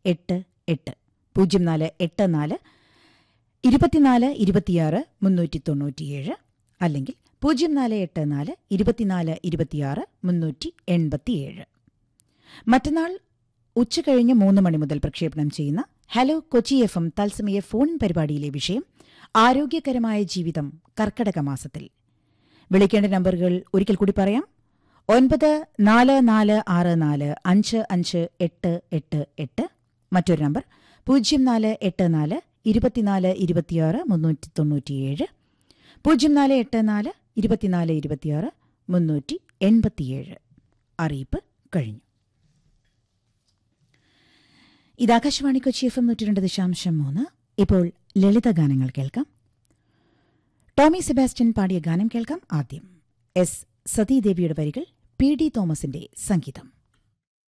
എട്ട് എട്ട് പൂജ്യം നാല് എട്ട് നാല് ഇരുപത്തിനാല് ഇരുപത്തിയാറ് മുന്നൂറ്റി തൊണ്ണൂറ്റിയേഴ് അല്ലെങ്കിൽ പൂജ്യം നാല് എട്ട് നാല് ഇരുപത്തിനാല് ഇരുപത്തിയാറ് മുന്നൂറ്റി എൺപത്തിയേഴ് മറ്റന്നാൾ ഉച്ചകഴിഞ്ഞ് മൂന്ന് മണി മുതൽ പ്രക്ഷേപണം ചെയ്യുന്ന ഹലോ കൊച്ചി എഫ് എം തത്സമയ ഫോൺ പരിപാടിയിലെ വിഷയം ആരോഗ്യകരമായ ജീവിതം കർക്കടക മാസത്തിൽ വിളിക്കേണ്ട നമ്പറുകൾ ഒരിക്കൽ കൂടി പറയാം ഒൻപത് നാല് നാല് ആറ് നാല് അഞ്ച് അഞ്ച് എട്ട് എട്ട് എട്ട് മറ്റൊരു നമ്പർ പൂജ്യം നാല് എട്ട് നാല് ഇരുപത്തിനാല് ഇരുപത്തിയാറ് മുന്നൂറ്റി തൊണ്ണൂറ്റിയേഴ് പൂജ്യം നാല് എട്ട് നാല് ഇരുപത്തിനാല് ഇരുപത്തിയാറ് മുന്നൂറ്റി എൺപത്തിയേഴ് അറിയിപ്പ് കഴിഞ്ഞു ഇത് ആകാശവാണി കൊച്ചി എഫ് എം നൂറ്റി രണ്ട് ദശാംശം മൂന്ന് ഇപ്പോൾ ലളിത ഗാനങ്ങൾ കേൾക്കാം ടോമി സെബാസ്റ്റ്യൻ പാടിയ ഗാനം കേൾക്കാം ആദ്യം എസ് സതീദേവിയുടെ വരികൾ പി ഡി തോമസിന്റെ സംഗീതം